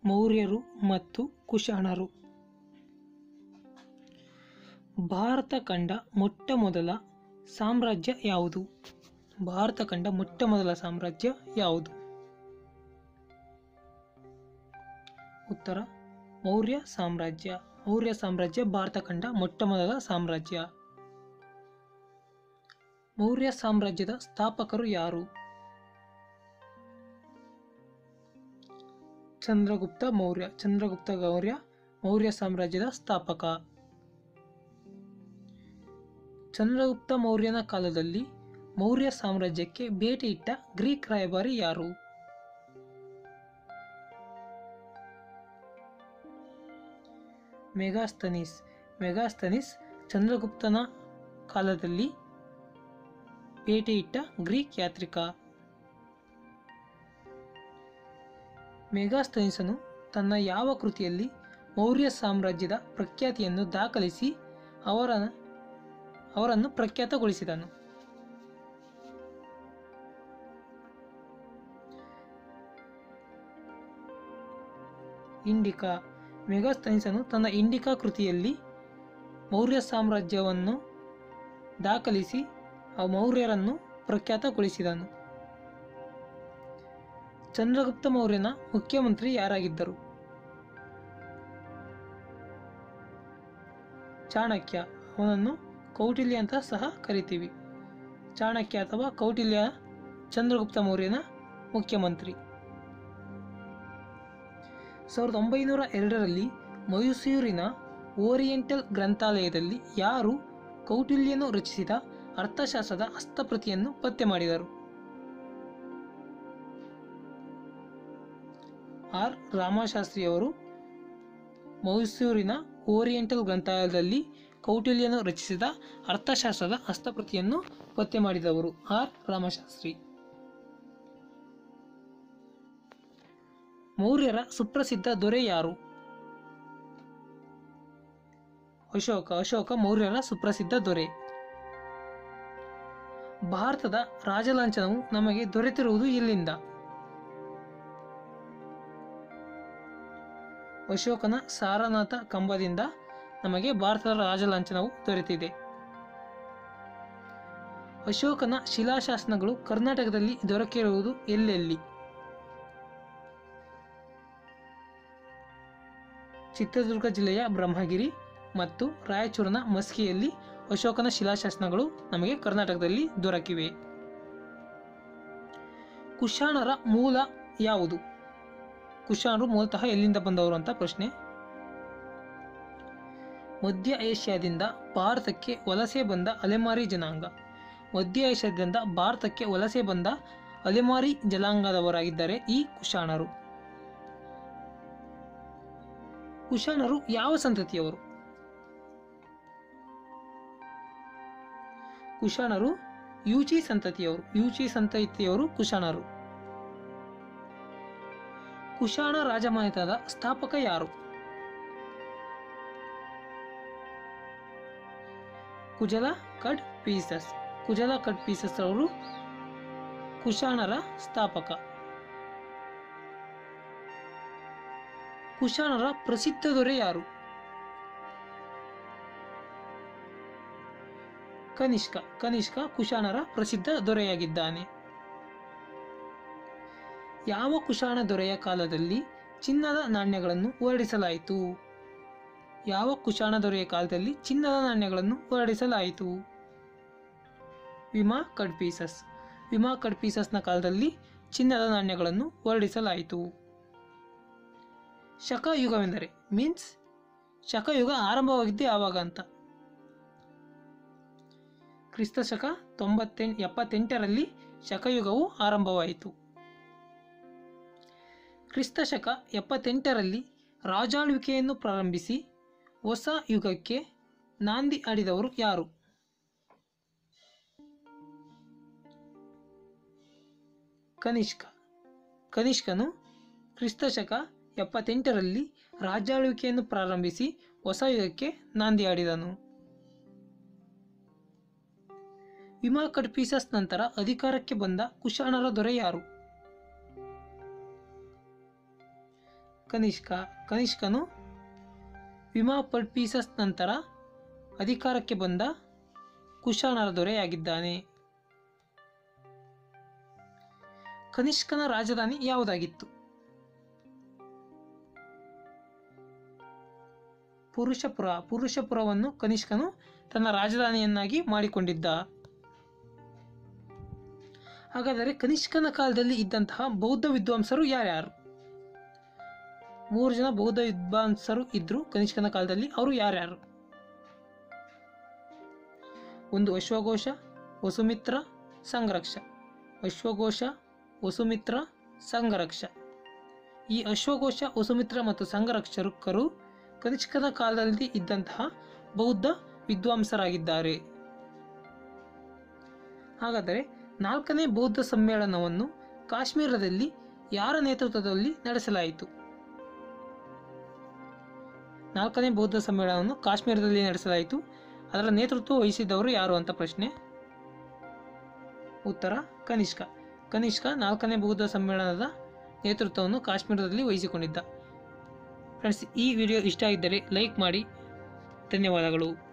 ಮೌರ್ಯರು ಮತ್ತು ಕುಶಾಣರು ಭಾರತ ಕಂಡ ಮೊಟ್ಟ ಮೊದಲ ಸಾಮ್ರಾಜ್ಯ ಯಾವುದು ಭಾರತ ಕಂಡ ಮೊಟ್ಟ ಮೊದಲ ಸಾಮ್ರಾಜ್ಯ ಯಾವುದು ಉತ್ತರ ಮೌರ್ಯ ಸಾಮ್ರಾಜ್ಯ ಮೌರ್ಯ ಸಾಮ್ರಾಜ್ಯ ಭಾರತ ಕಂಡ ಮೊಟ್ಟ ಮೊದಲ ಸಾಮ್ರಾಜ್ಯ ಮೌರ್ಯ ಸಾಮ್ರಾಜ್ಯದ ಸ್ಥಾಪಕರು ಯಾರು ಚಂದ್ರಗುಪ್ತ ಮೌರ್ಯ ಚಂದ್ರಗುಪ್ತ ಮೌರ್ಯ ಮೌರ್ಯ ಸಾಮ್ರಾಜ್ಯದ ಸ್ಥಾಪಕ ಚಂದ್ರಗುಪ್ತ ಮೌರ್ಯನ ಕಾಲದಲ್ಲಿ ಮೌರ್ಯ ಸಾಮ್ರಾಜ್ಯಕ್ಕೆ ಭೇಟಿ ಇಟ್ಟ ಗ್ರೀಕ್ ರಾಯಭಾರಿ ಯಾರು ಮೆಗಾಸ್ತನಿಸ್ ಮೆಗಾಸ್ತನಿಸ್ ಚಂದ್ರಗುಪ್ತನ ಕಾಲದಲ್ಲಿ ಭೇಟಿ ಇಟ್ಟ ಗ್ರೀಕ್ ಯಾತ್ರಿಕ ಮೆಗಾಸ್ತನಿಸನು ತನ್ನ ಯಾವ ಕೃತಿಯಲ್ಲಿ ಮೌರ್ಯ ಸಾಮ್ರಾಜ್ಯದ ಪ್ರಖ್ಯಾತಿಯನ್ನು ದಾಖಲಿಸಿ ಅವರ ಅವರನ್ನು ಪ್ರಖ್ಯಾತಗೊಳಿಸಿದನು ಇಂಡಿಕಾ ಮೆಗಾಸ್ತನಿಸನು ತನ್ನ ಇಂಡಿಕಾ ಕೃತಿಯಲ್ಲಿ ಮೌರ್ಯ ಸಾಮ್ರಾಜ್ಯವನ್ನು ದಾಖಲಿಸಿ ಆ ಮೌರ್ಯರನ್ನು ಪ್ರಖ್ಯಾತಗೊಳಿಸಿದನು ಚಂದ್ರಗುಪ್ತ ಮೌರ್ಯನ ಮುಖ್ಯಮಂತ್ರಿ ಯಾರಾಗಿದ್ದರು ಚಾಣಕ್ಯ ಅವನನ್ನು ಕೌಟಿಲ್ಯ ಅಂತ ಸಹ ಕರಿತೀವಿ ಚಾಣಕ್ಯ ಅಥವಾ ಕೌಟಿಲ್ಯ ಚಂದ್ರಗುಪ್ತ ಮೌರ್ಯನ ಮುಖ್ಯಮಂತ್ರಿ ಸಾವಿರದ ಒಂಬೈನೂರ ಎರಡರಲ್ಲಿ ಮೈಸೂರಿನ ಓರಿಯೆಂಟಲ್ ಗ್ರಂಥಾಲಯದಲ್ಲಿ ಯಾರು ಕೌಟಿಲ್ಯನು ರಚಿಸಿದ ಅರ್ಥಶಾಸ್ತ್ರದ ಹಸ್ತಪ್ರತಿಯನ್ನು ಪತ್ತೆ ಮಾಡಿದರು ಆರ್ ರಾಮಶಾಸ್ತ್ರಿಯವರು ಮೈಸೂರಿನ ಓರಿಯೆಂಟಲ್ ಗ್ರಂಥಾಲಯದಲ್ಲಿ ಕೌಟಿಲ್ಯನು ರಚಿಸಿದ ಅರ್ಥಶಾಸ್ತ್ರದ ಹಸ್ತಪ್ರತಿಯನ್ನು ಪತ್ತೆ ಮಾಡಿದವರು ಆರ್ ರಾಮಶಾಸ್ತ್ರಿ ಮೌರ್ಯರ ಸುಪ್ರಸಿದ್ಧ ದೊರೆ ಯಾರು ಅಶೋಕ ಅಶೋಕ ಮೌರ್ಯರ ಸುಪ್ರಸಿದ್ಧ ದೊರೆ ಭಾರತದ ರಾಜಲಾಂಛನವು ನಮಗೆ ದೊರೆತಿರುವುದು ಎಲ್ಲಿಂದ ಅಶೋಕನ ಸಾರನಾಥ ಕಂಬದಿಂದ ನಮಗೆ ಭಾರತದ ರಾಜಲಾಂಛನವು ದೊರೆತಿದೆ ಅಶೋಕನ ಶಿಲಾಶಾಸನಗಳು ಕರ್ನಾಟಕದಲ್ಲಿ ದೊರಕಿರುವುದು ಎಲ್ಲೆಲ್ಲಿ ಚಿತ್ರದುರ್ಗ ಜಿಲ್ಲೆಯ ಬ್ರಹ್ಮಗಿರಿ ಮತ್ತು ರಾಯಚೂರಿನ ಮಸ್ಕಿಯಲ್ಲಿ ಅಶೋಕನ ಶಿಲಾಶಾಸನಗಳು ನಮಗೆ ಕರ್ನಾಟಕದಲ್ಲಿ ದೊರಕಿವೆ ಕುಶಾಣರ ಮೂಲ ಯಾವುದು ಕುಶಾಣರು ಮೂಲತಃ ಎಲ್ಲಿಂದ ಬಂದವರು ಅಂತ ಪ್ರಶ್ನೆ ಮಧ್ಯ ಏಷ್ಯಾದಿಂದ ಭಾರತಕ್ಕೆ ವಲಸೆ ಬಂದ ಅಲೆಮಾರಿ ಜನಾಂಗ ಮಧ್ಯ ಏಷ್ಯಾದಿಂದ ಭಾರತಕ್ಕೆ ವಲಸೆ ಬಂದ ಅಲೆಮಾರಿ ಜನಾಂಗದವರಾಗಿದ್ದಾರೆ ಈ ಕುಶಾಣರು ಕುಶಾಣರು ಯಾವ ಸಂತತಿಯವರು ಕುಶಾಣರು ಯೂಚಿ ಸಂತತಿಯವರು ಯೂಚಿ ಸಂತತಿಯವರು ಕುಶಾಣರು ಕುಶಾಣ ರಾಜಮನೆತನದ ಸ್ಥಾಪಕ ಯಾರು ಕುಜಲ ಕಡ್ ಪೀಸಸ್ ಕುಜಲ ಕಡ್ ಪೀಸಸ್ ಅವರು ಕುಶಾಣರ ಸ್ಥಾಪಕ ಕುಶಾಣರ ಪ್ರಸಿದ್ಧ ದೊರೆ ಯಾರು ಕನಿಷ್ಕ ಕನಿಷ್ಕ ಕುಶಾಣರ ಪ್ರಸಿದ್ಧ ದೊರೆಯಾಗಿದ್ದಾನೆ ಯಾವ ಕುಶಾಣ ದೊರೆಯ ಕಾಲದಲ್ಲಿ ಚಿನ್ನದ ನಾಣ್ಯಗಳನ್ನು ಹೊರಡಿಸಲಾಯಿತು ಯಾವ ಕುಶಾಣ ದೊರೆಯ ಕಾಲದಲ್ಲಿ ಚಿನ್ನದ ನಾಣ್ಯಗಳನ್ನು ಹೊರಡಿಸಲಾಯಿತು ವಿಮಾ ಕಡ್ಪೀಸಸ್ ವಿಮಾ ಕಡ್ಪೀಸಸ್ನ ಕಾಲದಲ್ಲಿ ಚಿನ್ನದ ನಾಣ್ಯಗಳನ್ನು ಹೊರಡಿಸಲಾಯಿತು ಶಕಯುಗವೆಂದರೆ ಮೀನ್ಸ್ ಶಕಯುಗ ಆರಂಭವಾಗಿದ್ದೇ ಯಾವಾಗ ಅಂತ ಕ್ರಿಸ್ತ ಶಕ ತೊಂಬತ್ತೆಂಟು ಎಪ್ಪತ್ತೆಂಟರಲ್ಲಿ ಶಕಯುಗವು ಆರಂಭವಾಯಿತು ಕ್ರಿಸ್ತ ಶಕ ಎಪ್ಪತ್ತೆಂಟರಲ್ಲಿ ರಾಜಾಳ್ವಿಕೆಯನ್ನು ಪ್ರಾರಂಭಿಸಿ ಹೊಸ ಯುಗಕ್ಕೆ ನಾಂದಿ ಆಡಿದವರು ಯಾರು ಕನಿಷ್ಕ ಕನಿಷ್ಕನು ಕ್ರಿಸ್ತ ಶಕ ಎಪ್ಪತ್ತೆಂಟರಲ್ಲಿ ರಾಜ್ಯಾಳ್ವಿಕೆಯನ್ನು ಪ್ರಾರಂಭಿಸಿ ಹೊಸ ಯುಗಕ್ಕೆ ನಾಂದಿ ಆಡಿದನು ವಿಮಾ ಕಡ್ಪೀಸಸ್ ನಂತರ ಅಧಿಕಾರಕ್ಕೆ ಬಂದ ಕುಶಾಣರ ದೊರೆ ಯಾರು ಕನಿಷ್ಕ ಕನಿಷ್ಕನು ವಿಮಾ ಪಲ್ಪೀಸಸ್ ನಂತರ ಅಧಿಕಾರಕ್ಕೆ ಬಂದ ಕುಶಾಣರ ದೊರೆಯಾಗಿದ್ದಾನೆ ಕನಿಷ್ಕನ ರಾಜಧಾನಿ ಯಾವುದಾಗಿತ್ತು ಪುರುಷಪುರ ಪುರುಷಪುರವನ್ನು ಕನಿಷ್ಕನು ತನ್ನ ರಾಜಧಾನಿಯನ್ನಾಗಿ ಮಾಡಿಕೊಂಡಿದ್ದ ಹಾಗಾದರೆ ಕನಿಷ್ಕನ ಕಾಲದಲ್ಲಿ ಇದ್ದಂತಹ ಬೌದ್ಧ ವಿದ್ವಾಂಸರು ಯಾರ್ಯಾರು ಮೂರು ಜನ ಬೌದ್ಧ ವಿದ್ವಾಂಸರು ಇದ್ರು ಕನಿಷ್ಕನ ಕಾಲದಲ್ಲಿ ಅವರು ಯಾರ್ಯಾರು ಒಂದು ಅಶ್ವಘೋಷ ವಸುಮಿತ್ರ ಸಂಘರಕ್ಷ ಅಶ್ವಘೋಷ ವಸುಮಿತ್ರ ಸಂಘರಕ್ಷ ಈ ಅಶ್ವಘೋಷ ವಸುಮಿತ್ರ ಮತ್ತು ಸಂಘರಕ್ಷಕರು ಕನಿಷ್ಕನ ಕಾಲದಲ್ಲಿ ಇದ್ದಂತಹ ಬೌದ್ಧ ವಿದ್ವಾಂಸರಾಗಿದ್ದಾರೆ ಹಾಗಾದರೆ ನಾಲ್ಕನೇ ಬೌದ್ಧ ಸಮ್ಮೇಳನವನ್ನು ಕಾಶ್ಮೀರದಲ್ಲಿ ಯಾರ ನೇತೃತ್ವದಲ್ಲಿ ನಡೆಸಲಾಯಿತು ನಾಲ್ಕನೇ ಬೌದ್ಧ ಸಮ್ಮೇಳನವನ್ನು ಕಾಶ್ಮೀರದಲ್ಲಿ ನಡೆಸಲಾಯಿತು ಅದರ ನೇತೃತ್ವ ವಹಿಸಿದವರು ಯಾರು ಅಂತ ಪ್ರಶ್ನೆ ಉತ್ತರ ಕನಿಷ್ಕ ಕನಿಷ್ಕ ನಾಲ್ಕನೇ ಬೌದ್ಧ ಸಮ್ಮೇಳನದ ನೇತೃತ್ವವನ್ನು ಕಾಶ್ಮೀರದಲ್ಲಿ ವಹಿಸಿಕೊಂಡಿದ್ದ ಫ್ರೆಂಡ್ಸ್ ಈ ವಿಡಿಯೋ ಇಷ್ಟ ಇದ್ದರೆ ಲೈಕ್ ಮಾಡಿ ಧನ್ಯವಾದಗಳು